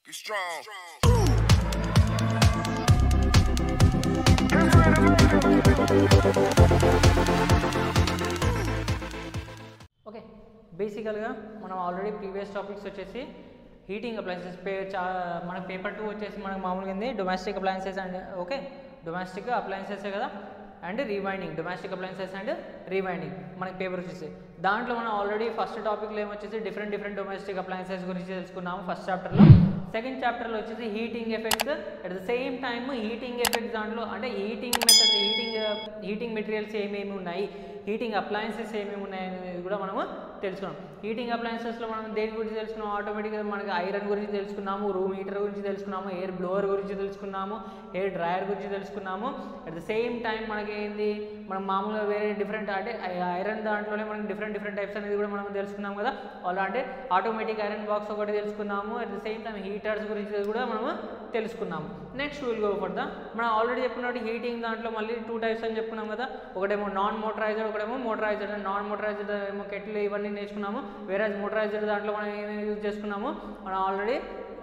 Be strong. Okay బేసికల్గా మనం already previous topics వచ్చేసి హీటింగ్ అప్లయన్సెస్ పే చా మన పేపర్ టూ వచ్చేసి మనకు మామూలుగా ఏంది domestic appliances and okay domestic appliances కదా and rewinding domestic appliances and rewinding మనకి పేపర్ వచ్చేసి దాంట్లో మనం ఆల్రెడీ ఫస్ట్ టాపిక్లో ఏమొచ్చేసి డిఫరెంట్ డిఫరెంట్ డొమెస్టిక్ అప్లయన్సెస్ గురించి తెలుసుకున్నాము ఫస్ట్ చాప్టర్లో సెకండ్ చాప్టర్లో వచ్చేసి heating effects at the same time heating effects దాంట్లో అంటే heating method heating heating materials ఏమేమి ఉన్నాయి హీటింగ్ అప్లయన్సెస్ ఏమేమి ఉన్నాయి అనేది కూడా మనము తెలుసుకున్నాం హీటింగ్ అప్లయన్సెస్లో మనం దేని గురించి తెలుసుకున్నాం ఆటోమేటిక్గా మనకి ఐరన్ గురించి తెలుసుకున్నాము రూమ్ హీటర్ గురించి తెలుసుకున్నాము ఎయిర్ బ్లోవర్ గురించి తెలుసుకున్నాము ఎయిర్ డ్రయర్ గురించి తెలుసుకున్నాము అట్ ద సేమ్ టైం మనకి ఏంది మనం మామూలుగా వేరే డిఫరెంట్ అంటే ఐరన్ దాంట్లోనే మనకి డిఫరెంట్ డిఫరెంట్ టైప్స్ అనేది కూడా మనం తెలుసుకున్నాం కదా అలా అంటే ఆటోమేటిక్ ఐరన్ బాక్స్ ఒకటి తెలుసుకున్నాము at the same time heaters గురించి కూడా మనము తెలుసుకున్నాము next will go for the మనం ఆల్రెడీ చెప్పుకున్నట్టు హీటింగ్ దాంట్లో మళ్ళీ టూ టైప్స్ అని చెప్పుకున్నాం కదా ఒకటేమో నాన్ మోటరైజర్ ఒకటేమో మోటరైజర్ నాన్ మోటరైజర్ ఏమో కెట్లు ఇవన్నీ నేర్చుకున్నాము వేరే మోటరైజర్ దాంట్లో మనం ఏమేమి యూజ్ చేసుకున్నాము మనం ఆల్రెడీ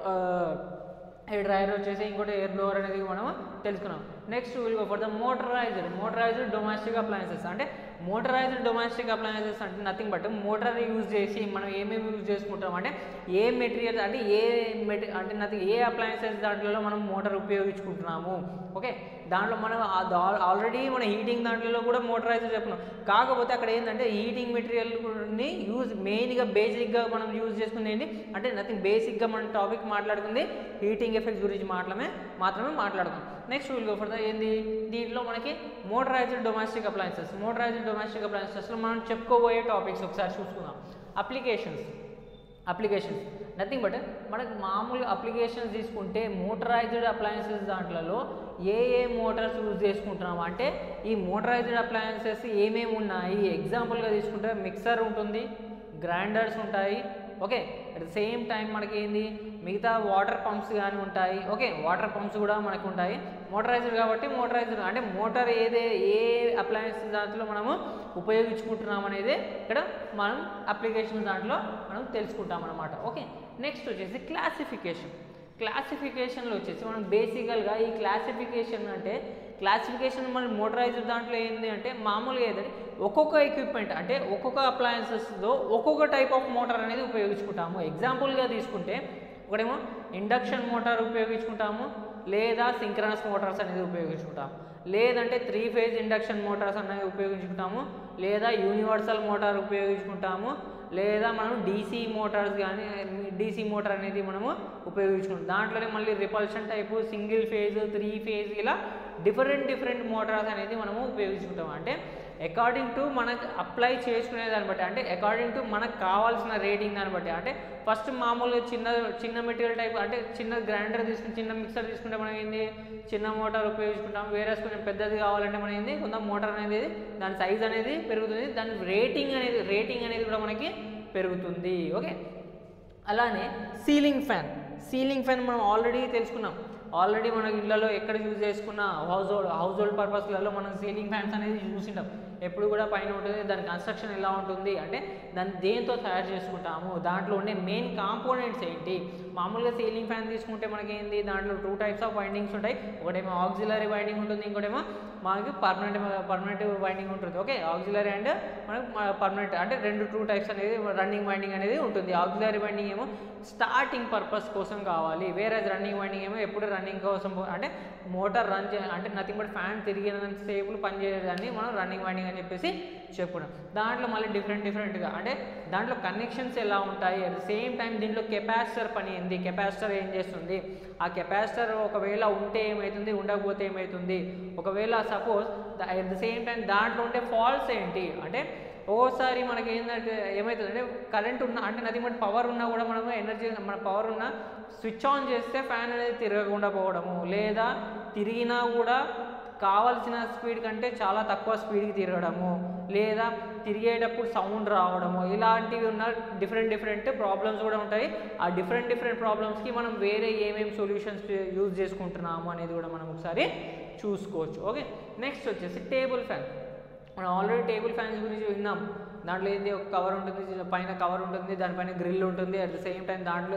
ఎయిర్ డ్రైవర్ వచ్చేసి ఇంకోటి ఎయిర్ బ్లోవర్ అనేది మనం తెలుసుకున్నాం next will go for the motoriser motoriser domestic appliances అంటే మోటరైజ్డ్ డొమెస్టిక్ అప్లయన్సెస్ అంటే నథింగ్ బట్ మోటార్ యూజ్ చేసి మనం ఏమేమి యూజ్ చేసుకుంటాం అంటే ఏ మెటీరియల్ అంటే ఏ మెటీ అంటే నథింగ్ ఏ అప్లయన్సెస్ దాంట్లో మనం మోటార్ ఉపయోగించుకుంటున్నాము ఓకే దాంట్లో మనం ఆల్రెడీ మన హీటింగ్ దాంట్లో కూడా మోటరైజర్ చెప్పుకున్నాం కాకపోతే అక్కడ ఏంటంటే హీటింగ్ మెటీరియల్ని యూజ్ మెయిన్గా బేసిక్గా మనం యూజ్ చేసుకుంది ఏంటి అంటే నథింగ్ బేసిక్గా మన టాపిక్ మాట్లాడుకుంది హీటింగ్ ఎఫెక్ట్స్ గురించి మాత్రమే మాత్రమే మాట్లాడుకుందాం next will go for the ఏంది దీంట్లో మనకి motorised domestic appliances motorised domestic అప్లయన్సెస్లో మనం చెప్పుకోబోయే టాపిక్స్ ఒకసారి చూసుకుందాం అప్లికేషన్స్ అప్లికేషన్స్ నథింగ్ బట్ మనకు మామూలు అప్లికేషన్స్ తీసుకుంటే మోటరైజ్డ్ అప్లయన్సెస్ దాంట్లో ఏ ఏ మోటార్స్ యూజ్ చేసుకుంటున్నాం అంటే ఈ మోటరైజ్డ్ అప్లయన్సెస్ ఏమేమి ఉన్నాయి ఎగ్జాంపుల్గా తీసుకుంటే మిక్సర్ ఉంటుంది గ్రైండర్స్ ఉంటాయి okay at the same time మనకి ఏంది మిగతా వాటర్ పంప్స్ కానీ ఉంటాయి ఓకే వాటర్ పంప్స్ కూడా మనకు ఉంటాయి మోటరైజ్డ్ కాబట్టి మోటరైజ్డ్ అంటే మోటార్ ఏదే ఏ అప్లయన్స్ దాంట్లో మనము ఉపయోగించుకుంటున్నాం అనేది ఇక్కడ మనం అప్లికేషన్ దాంట్లో మనం తెలుసుకుంటాం అనమాట ఓకే నెక్స్ట్ వచ్చేసి క్లాసిఫికేషన్ క్లాసిఫికేషన్లో వచ్చేసి మనం బేసికల్గా ఈ క్లాసిఫికేషన్ అంటే క్లాసిఫికేషన్ మన మోటరైజ్డ్ దాంట్లో ఏంటి అంటే మామూలుగా ఏదంటే ఒక్కొక్క ఎక్విప్మెంట్ అంటే ఒక్కొక్క అప్లయన్సెస్లో ఒక్కొక్క టైప్ ఆఫ్ మోటార్ అనేది ఉపయోగించుకుంటాము ఎగ్జాంపుల్గా తీసుకుంటే ఒకటేమో ఇండక్షన్ మోటార్ ఉపయోగించుకుంటాము లేదా సింక్రనస్ మోటార్స్ అనేది ఉపయోగించుకుంటాము లేదంటే త్రీ ఫేజ్ ఇండక్షన్ మోటార్స్ అనేవి ఉపయోగించుకుంటాము లేదా యూనివర్సల్ మోటార్ ఉపయోగించుకుంటాము లేదా మనం డీసీ మోటార్స్ కానీ డీసీ మోటార్ అనేది మనము ఉపయోగించుకుంటాం దాంట్లోనే మళ్ళీ repulsion type single phase three phase ఇలా డిఫరెంట్ డిఫరెంట్ మోటార్స్ అనేది మనము ఉపయోగించుకుంటాం అంటే అకార్డింగ్ టు మనకు అప్లై చేసుకునే దాన్ని బట్టి అంటే అకార్డింగ్ టు మనకు కావాల్సిన రేటింగ్ దాన్ని బట్టి అంటే ఫస్ట్ మామూలుగా చిన్న చిన్న మెటీరియల్ టైప్ అంటే చిన్న గ్రైండర్ తీసుకుని చిన్న మిక్సర్ తీసుకుంటే మనం ఏంది చిన్న మోటార్ ఉపయోగించుకుంటాం వేరే కొంచెం పెద్దది కావాలంటే మనం ఏంది కొంత మోటార్ అనేది దాని సైజ్ అనేది పెరుగుతుంది దాని రేటింగ్ అనేది రేటింగ్ అనేది కూడా మనకి పెరుగుతుంది ఓకే అలానే సీలింగ్ ఫ్యాన్ సీలింగ్ ఫ్యాన్ మనం ఆల్రెడీ తెలుసుకున్నాం ఆల్రెడీ మన ఇళ్ళలో ఎక్కడ యూజ్ చేసుకున్న హౌస్ హోల్డ్ హౌస్ హోల్డ్ పర్పస్లలో మనం సీలింగ్ ఫ్యాన్స్ అనేది చూసింటాం ఎప్పుడు కూడా పైన ఉంటుంది దాని కన్స్ట్రక్షన్ ఎలా ఉంటుంది అంటే దాన్ని దేంతో తయారు చేసుకుంటాము దాంట్లో ఉండే మెయిన్ కాంపోనెంట్స్ ఏంటి మామూలుగా సీలింగ్ ఫ్యాన్ తీసుకుంటే మనకి ఏంది దాంట్లో టూ టైప్స్ ఆఫ్ వైండింగ్స్ ఉంటాయి ఒకటేమో ఆక్సిలరీ వైండింగ్ ఉంటుంది ఇంకోటేమో మనకి పర్మనెంట్ పర్మనెంట్ వైండింగ్ ఉంటుంది ఓకే ఆక్సిలరీ అండ్ మనకు పర్మనెంట్ అంటే రెండు టూ టైప్స్ అనేది రన్నింగ్ వైండింగ్ అనేది ఉంటుంది ఆక్సిలరీ వైండింగ్ ఏమో స్టార్టింగ్ పర్పస్ కోసం కావాలి వేరే రన్నింగ్ వైండింగ్ ఏమో ఎప్పుడు రన్నింగ్ కోసం అంటే మోటార్ రన్ చే అంటే నథింగ్ బట్ ఫ్యాన్ తిరిగినంత సేపులు పనిచేయడాన్ని మనం రన్నింగ్ వైండింగ్ అని చెప్పేసి చెప్పుకున్నాం దాంట్లో మళ్ళీ డిఫరెంట్ డిఫరెంట్గా అంటే దాంట్లో కనెక్షన్స్ ఎలా ఉంటాయి అట్ ద సేమ్ టైం దీంట్లో కెపాసిటర్ పని ఏంది కెపాసిటర్ ఏం చేస్తుంది ఆ కెపాసిటర్ ఒకవేళ ఉంటే ఏమవుతుంది ఉండకపోతే ఏమవుతుంది ఒకవేళ suppose at the same time దాంట్లో ఉండే ఫాల్ట్స్ ఏంటి అంటే ఒక్కోసారి మనకి ఏంటంటే ఏమవుతుంది అంటే కరెంట్ ఉన్న అంటే నది మన పవర్ ఉన్నా కూడా మనము ఎనర్జీ మన పవర్ ఉన్న స్విచ్ ఆన్ చేస్తే ఫ్యాన్ అనేది తిరగకుండా పోవడము లేదా తిరిగినా కూడా కావాల్సిన స్పీడ్ కంటే చాలా తక్కువ స్పీడ్కి తిరగడము లేదా తిరిగేటప్పుడు సౌండ్ రావడము ఇలాంటివి ఉన్న డిఫరెంట్ డిఫరెంట్ ప్రాబ్లమ్స్ కూడా ఉంటాయి ఆ డిఫరెంట్ డిఫరెంట్ ప్రాబ్లమ్స్కి మనం వేరే ఏమేమి సొల్యూషన్స్ యూజ్ చేసుకుంటున్నాము అనేది కూడా మనం ఒకసారి చూసుకోవచ్చు ఓకే నెక్స్ట్ వచ్చేసి టేబుల్ ఫ్యాన్ మనం ఆల్రెడీ టేబుల్ ఫ్యాన్స్ గురించి విన్నాం దాంట్లో ఏంది ఒక కవర్ ఉంటుంది పైన కవర్ ఉంటుంది దానిపైన గ్రిల్ ఉంటుంది అట్ ద సేమ్ టైం దాంట్లో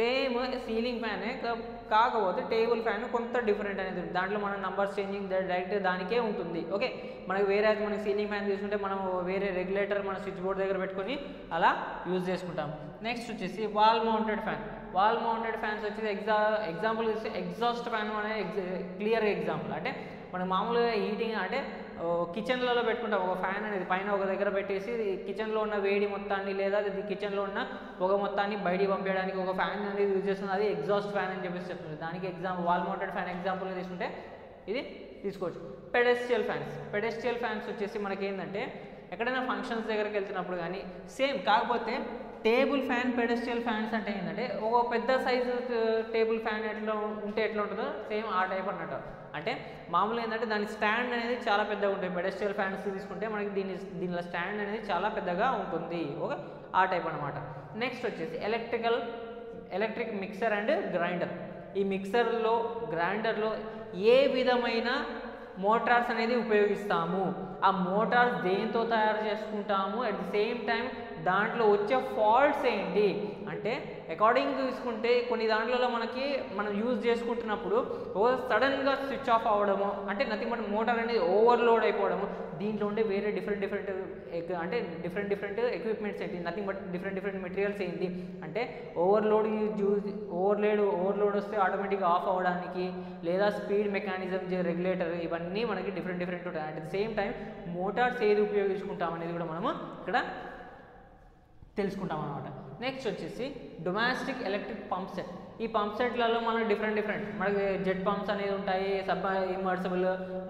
సేమ్ సీలింగ్ ఫ్యానే కా- కాకపోతే టేబుల్ ఫ్యాన్ కొంత డిఫరెంట్ అనేది ఉంటుంది దాంట్లో మనం నంబర్స్ చేంజింగ్ డైరెక్ట్ దానికే ఉంటుంది ఓకే మనకి వేరే అయితే మనకి సీలింగ్ ఫ్యాన్ తీసుకుంటే మనం వేరే రెగ్యులేటర్ మన స్విచ్ బోర్డ్ దగ్గర పెట్టుకొని అలా యూజ్ చేసుకుంటాం నెక్స్ట్ వచ్చేసి wall mounted fan wall mounted fans వచ్చేసి ఎగ్జా ఎగ్జాంపుల్ ఇస్తే ఎగ్జాస్ట్ ఫ్యాన్ అనే క్లియర్ ఎగ్జాంపుల్ అంటే మనం మామూలుగా హీటింగ్ అంటే కిచెన్లలో పెట్టుకుంటాం ఒక ఫ్యాన్ అనేది పైన ఒక దగ్గర పెట్టేసి కిచెన్లో ఉన్న వేడి మొత్తాన్ని లేదా కిచెన్లో ఉన్న పొగ మొత్తాన్ని బయటికి పంపించడానికి ఒక ఫ్యాన్ అనేది యూజ్ చేస్తుంది అది ఎగ్జాస్ట్ ఫ్యాన్ అని చెప్పేసి చెప్తుంది దానికి ఎగ్జాంపుల్ వాల్ మౌంటెడ్ ఫ్యాన్ ఎగ్జాంపుల్గా తీసుకుంటే ఇది తీసుకోవచ్చు పెడెస్ట్రియల్ ఫ్యాన్స్ పెడెస్ట్రియల్ ఫ్యాన్స్ వచ్చేసి మనకి ఏంటంటే ఎక్కడైనా ఫంక్షన్స్ దగ్గరికి వెళ్తున్నప్పుడు కానీ సేమ్ కాకపోతే టేబుల్ ఫ్యాన్ పెడెస్ట్రియల్ ఫ్యాన్స్ అంటే ఏంటంటే ఒక పెద్ద సైజు టేబుల్ ఫ్యాన్ ఎట్లా ఉంటే ఎట్లా ఉంటుందో సేమ్ ఆ టైప్ అన్నట్టు అంటే మామూలుగా ఏంటంటే దాని స్టాండ్ అనేది చాలా పెద్దగా ఉంటుంది పెడెస్ట్రియల్ ఫ్యాన్స్ తీసుకుంటే మనకి దీని దీనిలో స్టాండ్ అనేది చాలా పెద్దగా ఉంటుంది ఓకే ఆ టైప్ అనమాట నెక్స్ట్ వచ్చేసి electrical electric mixer and grinder ఈ మిక్సర్లో గ్రైండర్లో ఏ విధమైన మోటార్స్ అనేది ఉపయోగిస్తాము ఆ మోటార్స్ దేంతో తయారు చేసుకుంటాము అట్ ది సేమ్ టైం దాంట్లో వచ్చే ఫాల్ట్స్ ఏంటి అంటే అకార్డింగ్ తీసుకుంటే కొన్ని దాంట్లో మనకి మనం యూజ్ చేసుకుంటున్నప్పుడు ఓ సడన్గా స్విచ్ ఆఫ్ అవ్వడము అంటే నథింగ్ బట్ మోటార్ అనేది ఓవర్లోడ్ అయిపోవడము దీంట్లో ఉండే వేరే డిఫరెంట్ డిఫరెంట్ అంటే డిఫరెంట్ డిఫరెంట్ ఎక్విప్మెంట్స్ ఏంటి nothing but different different materials ఏంటి అంటే ఓవర్లోడ్ యూజ్ ఓవర్లోడ్ ఓవర్లోడ్ వస్తే ఆటోమేటిక్గా ఆఫ్ అవ్వడానికి లేదా స్పీడ్ మెకానిజం రెగ్యులేటర్ ఇవన్నీ మనకి డిఫరెంట్ డిఫరెంట్ ఉంటాయి at the same time motors ఏది ఉపయోగించుకుంటాం అనేది కూడా మనము ఇక్కడ తెలుసుకుంటాం అనమాట నెక్స్ట్ వచ్చేసి డొమెస్టిక్ ఎలక్ట్రిక్ పంప్ సెట్ ఈ పంప్ సెట్లలో మనకు డిఫరెంట్ డిఫరెంట్ మనకి జెట్ పంప్స్ అనేది ఉంటాయి సబ్ ఇమర్సబుల్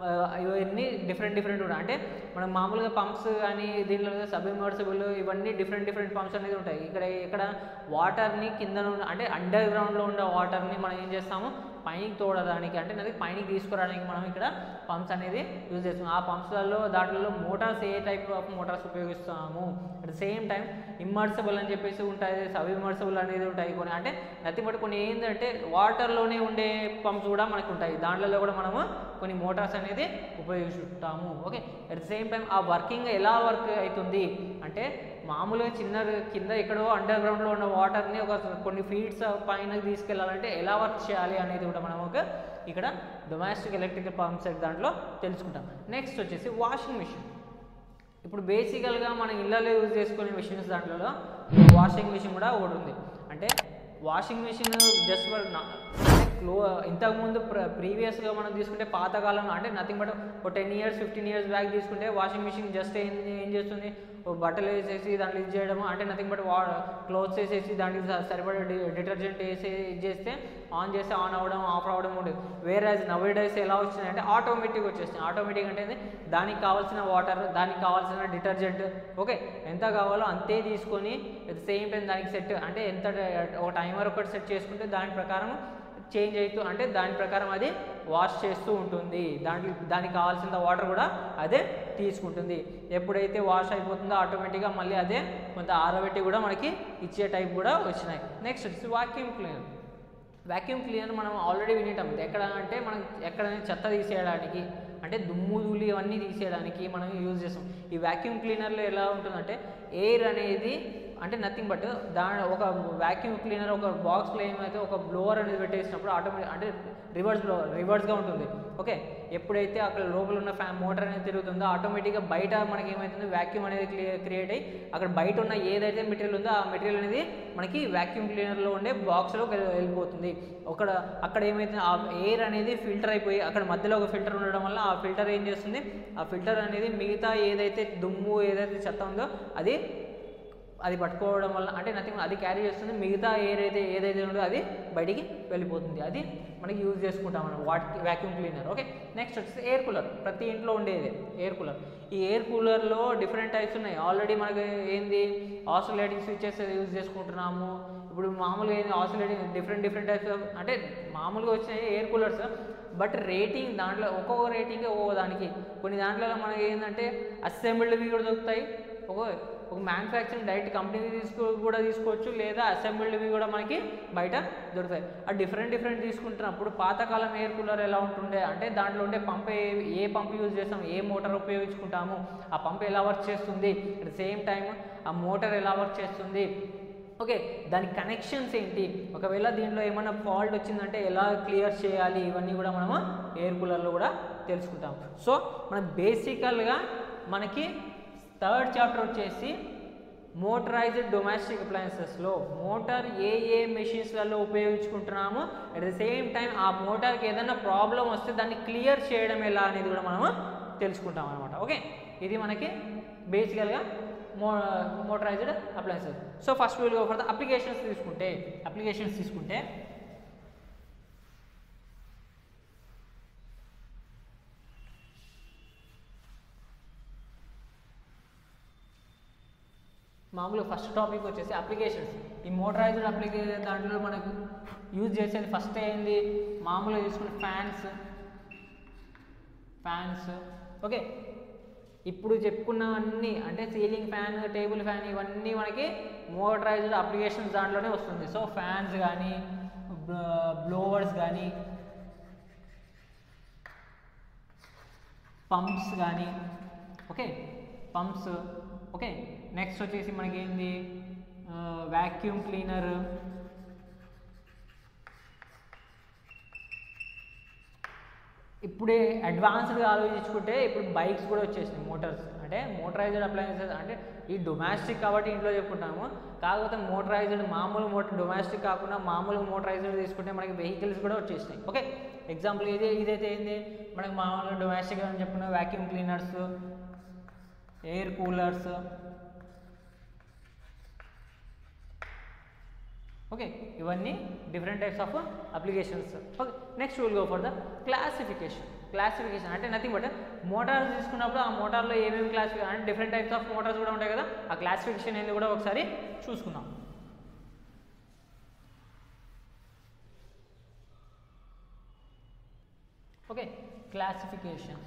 ఇవన్నీ డిఫరెంట్ డిఫరెంట్ ఉంటాయి అంటే మనం మామూలుగా పంప్స్ కానీ దీనిలో సబ్ ఇమర్సబుల్ ఇవన్నీ డిఫరెంట్ డిఫరెంట్ పంప్స్ అనేది ఉంటాయి ఇక్కడ ఇక్కడ వాటర్ని కింద ఉన్న- అంటే అండర్ గ్రౌండ్లో ఉండే వాటర్ని మనం ఏం చేస్తాము పైకి తోడడానికి అంటే అది పైకి తీసుకురావడానికి మనం ఇక్కడ పంప్స్ అనేది యూజ్ చేస్తాం ఆ పంప్స్లలో దాంట్లో మోటార్స్ ఏ టైప్ ఆఫ్ మోటార్స్ ఉపయోగిస్తాము at the same time immersible అని చెప్పేసి ఉంటాయి సబ్ ఇమ్మర్సబుల్ అనేది ఉంటాయి కొన్ని అంటే నథింగ్ బట్ కొన్ని ఏంటంటే వాటర్లోనే ఉండే పంప్స్ కూడా మనకు ఉంటాయి దాంట్లో కూడా మనము కొన్ని మోటార్స్ అనేది ఉపయోగిస్తుంటాము okay at the same time ఆ వర్కింగ్ ఎలా వర్క్ అవుతుంది అంటే మామూలుగా చిన్న కింద ఎక్కడో అండర్ గ్రౌండ్లో ఉన్న వాటర్ని ఒక కొన్ని ఫీట్స్ పైన తీసుకెళ్ళాలంటే ఎలా వర్క్ చేయాలి అనేది కూడా మనం ఒక ఇక్కడ డొమెస్టిక్ ఎలక్ట్రికల్ పంప్ సెట్ దాంట్లో తెలుసుకుంటాం నెక్స్ట్ వచ్చేసి వాషింగ్ మిషన్ ఇప్పుడు బేసికల్గా మనం ఇళ్ళలో యూజ్ చేసుకునే మిషన్స్ దాంట్లో వాషింగ్ మిషన్ కూడా ఒకటి ఉంది అంటే వాషింగ్ మిషన్ జస్ట్ ఫర్ అంటే క్లో ఇంతకుముందు ప్ర ప్రీవియస్గా మనం తీసుకుంటే పాతకాలం అంటే నథింగ్ బట్ ఒక ten years fifteen years back తీసుకుంటే వాషింగ్ మిషన్ జస్ట్ ఏం ఏం చేస్తుంది ఓ బట్టలు వేసేసి దాంట్లో ఇది చేయడము అంటే నథింగ్ బట్ వా క్లోత్స్ వేసేసి దానికి స- సరిపడే డిటర్జెంట్ వేసి ఇది చేస్తే ఆన్ చేస్తే ఆన్ అవ్వడం ఆఫ్ అవ్వడం ఉండేది వేరే నవ్ డేస్ ఎలా వచ్చినాయంటే ఆటోమేటిక్ వచ్చేసినాయి ఆటోమేటిక్ అంటే ఏంది? దానికి కావాల్సిన వాటర్ దానికి కావాల్సిన డిటర్జెంట్ ఓకే ఎంత కావాలో అంతే తీసుకొని అట్ ద సేమ్ టైం దానికి సెట్ అంటే ఎంత ఒక టైమర్ ఒకటి సెట్ చేసుకుంటే దాని ప్రకారం చేంజ్ అవుతూ అంటే దాని ప్రకారం అది వాష్ చేస్తూ ఉంటుంది దాంట్లో దానికి కావాల్సిన వాటర్ కూడా అదే తీసుకుంటుంది ఎప్పుడైతే వాష్ అయిపోతుందో ఆటోమేటిక్గా మళ్ళీ అదే కొంత ఆరబెట్టి కూడా మనకి ఇచ్చే టైప్ కూడా వచ్చినాయి నెక్స్ట్ వచ్చి వాక్యూమ్ క్లీనర్ వాక్యూమ్ క్లీనర్ మనం ఆల్రెడీ వినేటాం ఇది ఎక్కడ అంటే మనం ఎక్కడైనా చెత్త తీసేయడానికి అంటే దుమ్ము ధూళి అవన్నీ తీసేయడానికి మనం యూజ్ చేస్తాం ఈ వాక్యూమ్ క్లీనర్లో ఎలా ఉంటుందంటే ఎయిర్ అనేది అంటే నథింగ్ బట్ దాని ఒక వాక్యూమ్ క్లీనర్ ఒక బాక్స్లో ఏమైతే ఒక బ్లోవర్ అనేది పెట్టేసినప్పుడు ఆటోమేటిక్ అంటే రివర్స్ బ్లో రివర్స్గా ఉంటుంది ఓకే ఎప్పుడైతే అక్కడ లోపల ఉన్న ఫ్యాన్ మోటార్ అనేది తిరుగుతుందో ఆటోమేటిక్గా బయట మనకి ఏమవుతుంది వాక్యూమ్ అనేది క్రియేట్ అయ్యి అక్కడ బయట ఉన్న ఏదైతే మెటీరియల్ ఉందో ఆ మెటీరియల్ అనేది మనకి వాక్యూమ్ క్లీనర్లో ఉండే బాక్స్లో వెళ్ళిపోతుంది అక్కడ అక్కడ ఏమైతుంది ఆ ఎయిర్ అనేది ఫిల్టర్ అయిపోయి అక్కడ మధ్యలో ఒక ఫిల్టర్ ఉండడం వల్ల ఆ ఫిల్టర్ ఏం చేస్తుంది ఆ ఫిల్టర్ అనేది మిగతా ఏదైతే దుమ్ము ఏదైతే చెత్త ఉందో అది అది పట్టుకోవడం వల్ల అంటే నథింగ్ అది క్యారీ చేస్తుంది మిగతా ఎయిర్ అయితే ఏదైతే ఉందో అది బయటికి వెళ్ళిపోతుంది అది మనకి యూజ్ చేసుకుంటాం మనం వాటి వ్యాక్యూమ్ క్లీనర్ ఓకే నెక్స్ట్ వచ్చేసి ఎయిర్ కూలర్ ప్రతి ఇంట్లో ఉండేది ఎయిర్ కూలర్ ఈ ఎయిర్ కూలర్లో డిఫరెంట్ టైప్స్ ఉన్నాయి ఆల్రెడీ మనకి ఏంది ఆసిలేటింగ్ స్విచెస్ యూజ్ చేసుకుంటున్నాము ఇప్పుడు మామూలుగా ఏంది ఆసిలేటింగ్ డిఫరెంట్ డిఫరెంట్ టైప్స్ అంటే మామూలుగా వచ్చినాయి ఎయిర్ కూలర్స్ బట్ రేటింగ్ దాంట్లో ఒక్కొక్క రేటింగ్ ఒక్కొక్క దానికి కొన్ని దాంట్లో మనకి ఏంటంటే అసెంబ్లీవి కూడా దొరుకుతాయి ఒక ఒక మ్యానుఫ్యాక్చరింగ్ డైరెక్ట్ కంపెనీ తీసుకో కూడా తీసుకోవచ్చు లేదా అసెంబ్లీవి కూడా మనకి బయట దొరుకుతాయి ఆ డిఫరెంట్ డిఫరెంట్ తీసుకుంటున్నప్పుడు పాతకాలం ఎయిర్ కూలర్ ఎలా ఉంటుండే అంటే దాంట్లో ఉండే పంప్ ఏ ఏ పంప్ యూజ్ చేస్తాం ఏ మోటార్ ఉపయోగించుకుంటాము ఆ పంప్ ఎలా వర్క్ చేస్తుంది అట్ ద సేమ్ టైం ఆ మోటార్ ఎలా వర్క్ చేస్తుంది ఓకే దాని కనెక్షన్స్ ఏంటి ఒకవేళ దీంట్లో ఏమైనా ఫాల్ట్ వచ్చిందంటే ఎలా క్లియర్ చేయాలి ఇవన్నీ కూడా మనము ఎయిర్ కూలర్లో కూడా తెలుసుకుంటాం సో మన బేసికల్గా మనకి థర్డ్ చాప్టర్ వచ్చేసి మోటరైజ్డ్ డొమెస్టిక్ అప్లయన్సెస్లో మోటార్ ఏ ఏ మెషిన్స్లలో ఉపయోగించుకుంటున్నామో అట్ ద సేమ్ టైం ఆ మోటార్కి ఏదైనా ప్రాబ్లం వస్తే దాన్ని క్లియర్ చేయడం ఎలా అనేది కూడా మనము తెలుసుకుంటాం అనమాట ఓకే ఇది మనకి బేసికల్గా మో motorized appliances so first will go for the applications తీసుకుంటే అప్లికేషన్స్ తీసుకుంటే మామూలుగా ఫస్ట్ టాపిక్ వచ్చేసి అప్లికేషన్స్ ఈ మోటరైజ్డ్ అప్లికేషన్ దాంట్లో మనకు యూజ్ చేసేది ఫస్ట్ ఏంది మామూలుగా తీసుకునే ఫ్యాన్స్ ఫ్యాన్స్ ఓకే ఇప్పుడు చెప్పుకున్నవన్నీ అంటే సీలింగ్ ఫ్యాన్ టేబుల్ ఫ్యాన్ ఇవన్నీ మనకి మోటరైజ్డ్ అప్లికేషన్స్ దాంట్లోనే వస్తుంది సో ఫ్యాన్స్ కానీ బ్లోవర్స్ కానీ పంప్స్ కానీ ఓకే పంప్స్ ఓకే నెక్స్ట్ వచ్చేసి మనకి ఏంది వ్యాక్యూమ్ క్లీనర్ ఇప్పుడే అడ్వాన్స్డ్గా ఆలోచించుకుంటే ఇప్పుడు బైక్స్ కూడా వచ్చేసినాయి మోటార్స్ అంటే మోటరైజ్డ్ అప్లయన్సెస్ అంటే ఈ డొమెస్టిక్ కాబట్టి ఇంట్లో చెప్పుకుంటాము కాకపోతే మోటరైజ్డ్ మామూలు మోటార్ డొమెస్టిక్ కాకుండా మామూలు మోటరైజ్డ్ తీసుకుంటే మనకి వెహికల్స్ కూడా వచ్చేసినాయి ఓకే ఎగ్జాంపుల్ ఇది ఇదైతే ఏంది మనకి మామూలుగా డొమెస్టిక్ అని చెప్పుకున్న vacuum cleaners air coolers okay ఇవన్నీ different types of applications okay next will go for the classification classification అంటే నథింగ్ బట్ మోటార్స్ తీసుకున్నప్పుడు ఆ మోటార్లో ఏమేమి క్లాసిఫికేషన్ అంటే డిఫరెంట్ టైప్స్ ఆఫ్ మోటార్స్ కూడా ఉంటాయి కదా ఆ క్లాసిఫికేషన్ ఏంది కూడా ఒకసారి చూసుకుందాం ఓకే క్లాసిఫికేషన్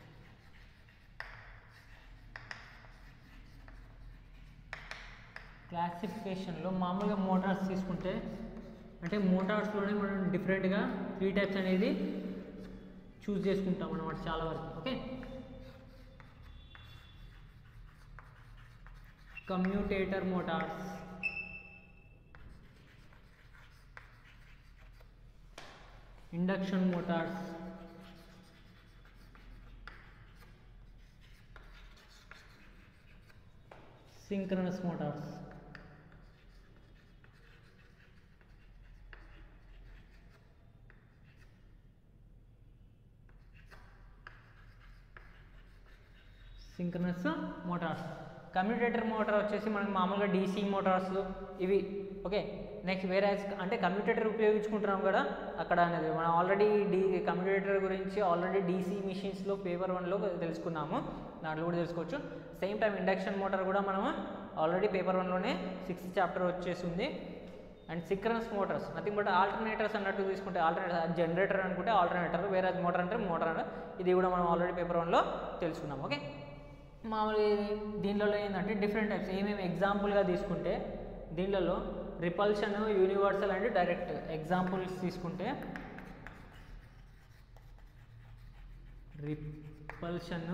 క్లాసిఫికేషన్లో మామూలుగా మోటార్స్ తీసుకుంటే అంటే మోటార్స్లోనే మనం డిఫరెంట్గా త్రీ టైప్స్ అనేది చూస్ చేసుకుంటాం అన్నమాట చాలా వరకు okay commutator motors induction motors synchronous motors synchronous motors commutator motor వచ్చేసి మనకి మామూలుగా డీసీ మోటార్స్ ఇవి ఓకే నెక్స్ట్ వేరే అంటే కమ్యూటేటర్ ఉపయోగించుకుంటున్నాం కదా అక్కడ అనేది మనం ఆల్రెడీ డీ కమ్యూటేటర్ గురించి ఆల్రెడీ డీసీ మిషన్స్లో పేపర్ వన్లో తెలుసుకున్నాము దాంట్లో కూడా తెలుసుకోవచ్చు సేమ్ టైం ఇండక్షన్ మోటార్ కూడా మనం ఆల్రెడీ పేపర్ వన్లోనే సిక్స్త్ చాప్టర్ వచ్చేసింది and synchronous motors nothing but alternators అన్నట్టు తీసుకుంటే ఆల్టర్నేటర్ జనరేటర్ అనుకుంటే ఆల్టర్నేటర్ వేరే మోటార్ అంటే మోటార్ అంటే ఇది కూడా మనం ఆల్రెడీ పేపర్ వన్లో తెలుసుకున్నాం ఓకే మామూలు దీనిలో ఏంటంటే డిఫరెంట్ టైప్స్ ఏమేమి ఎగ్జాంపుల్గా తీసుకుంటే దీనిలలో repulsion universal and direct examples తీసుకుంటే repulsion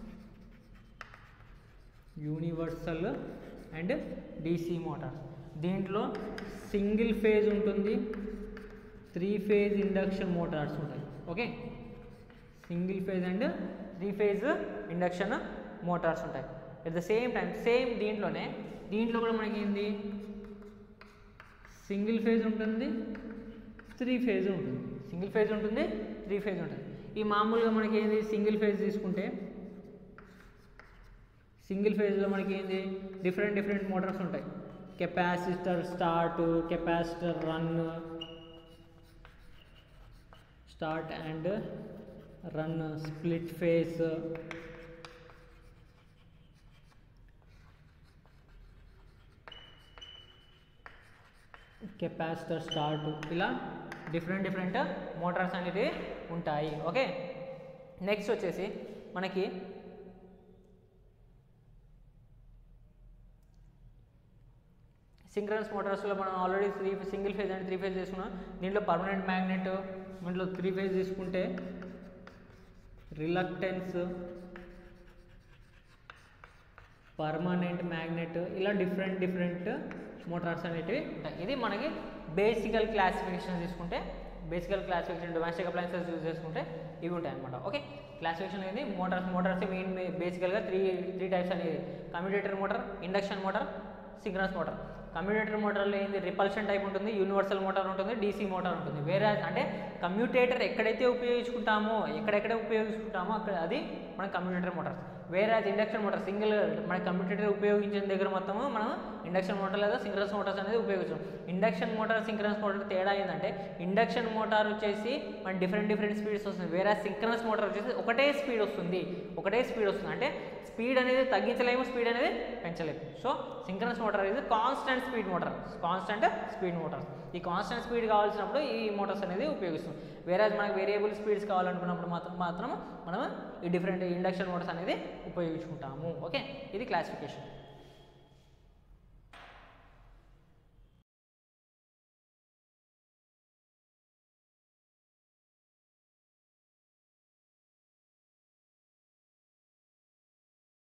universal and DC motor దీంట్లో సింగిల్ ఫేజ్ ఉంటుంది త్రీ ఫేజ్ ఇండక్షన్ మోటార్స్ ఉంటాయి okay single phase and three phase induction motors ఉంటాయి at the same time same దీంట్లోనే దీంట్లో కూడా మనకి ఏంది సింగిల్ ఫేజ్ ఉంటుంది త్రీ ఫేజ్ ఉంటుంది సింగిల్ ఫేజ్ ఉంటుంది త్రీ ఫేజ్ ఉంటుంది ఈ మామూలుగా మనకి ఏంది సింగిల్ ఫేజ్ తీసుకుంటే సింగిల్ ఫేజ్లో మనకి ఏంది డిఫరెంట్ డిఫరెంట్ మోటార్స్ ఉంటాయి capacitor start capacitor run start and run split phase capacitor start ఇలా డిఫరెంట్ డిఫరెంట్ మోటార్స్ అనేవి ఉంటాయి ఓకే నెక్స్ట్ వచ్చేసి మనకి సింక్రనస్ మోటార్స్లో మనం already three single phase and three phase తీసుకున్నాం దీంట్లో పర్మనెంట్ మ్యాగ్నెట్ దీంట్లో త్రీ ఫేజ్ తీసుకుంటే రిలక్టెన్స్ పర్మనెంట్ మ్యాగ్నెట్ ఇలా డిఫరెంట్ డిఫరెంట్ మోటార్స్ అనేటివి ఉంటాయి ఇది మనకి బేసికల్ క్లాసిఫికేషన్ తీసుకుంటే బేసికల్ క్లాసిఫికేషన్ డొమెస్టిక్ అప్లయన్సెస్ యూజ్ చేసుకుంటే ఇవి ఉంటాయి అనమాట ఓకే క్లాసిఫికేషన్ అనేది మోటార్స్ మోటార్స్ మెయిన్ బేసికల్గా త్రీ త్రీ టైప్స్ అనేది commutator motor induction motor synchronous motor commutator మోటార్లో ఏంది రిపల్షన్ టైప్ ఉంటుంది యూనివర్సల్ మోటార్ ఉంటుంది డీసీ మోటార్ ఉంటుంది వేరే అంటే కమ్యూటేటర్ ఎక్కడైతే ఉపయోగించుకుంటామో ఎక్కడెక్కడ ఉపయోగించుకుంటామో అక్కడ అది మన కమ్యూటేటర్ మోటార్ వేరే ఇండక్షన్ మోటార్ సింగిల్ మన కమ్యూటేటర్ ఉపయోగించిన దగ్గర మొత్తము మనం ఇండక్షన్ మోటార్ లేదా సింక్రనస్ మోటార్స్ అనేది ఉపయోగించాం ఇండక్షన్ మోటార్ సింక్రనస్ మోటార్ తేడా ఏంటంటే ఇండక్షన్ మోటార్ వచ్చేసి మన డిఫరెంట్ డిఫరెంట్ స్పీడ్స్ వస్తుంది వేరే సింక్రనస్ మోటార్ వచ్చేసి ఒకటే స్పీడ్ వస్తుంది ఒకటే స్పీడ్ వస్తుంది అంటే స్పీడ్ అనేది తగ్గించలేము స్పీడ్ అనేది పెంచలేము సో సింక్రనస్ మోటార్ అనేది constant speed motor constant speed motor ఈ కాన్స్టెంట్ స్పీడ్ కావాల్సినప్పుడు ఈ మోటార్స్ అనేది ఉపయోగిస్తాం వేరే మనకి వేరియబుల్ స్పీడ్స్ కావాలనుకున్నప్పుడు మాత్రం మాత్రం మనం ఈ డిఫరెంట్ ఇండక్షన్ మోటార్స్ అనేది ఉపయోగించుకుంటాము ఓకే ఇది క్లాసిఫికేషన్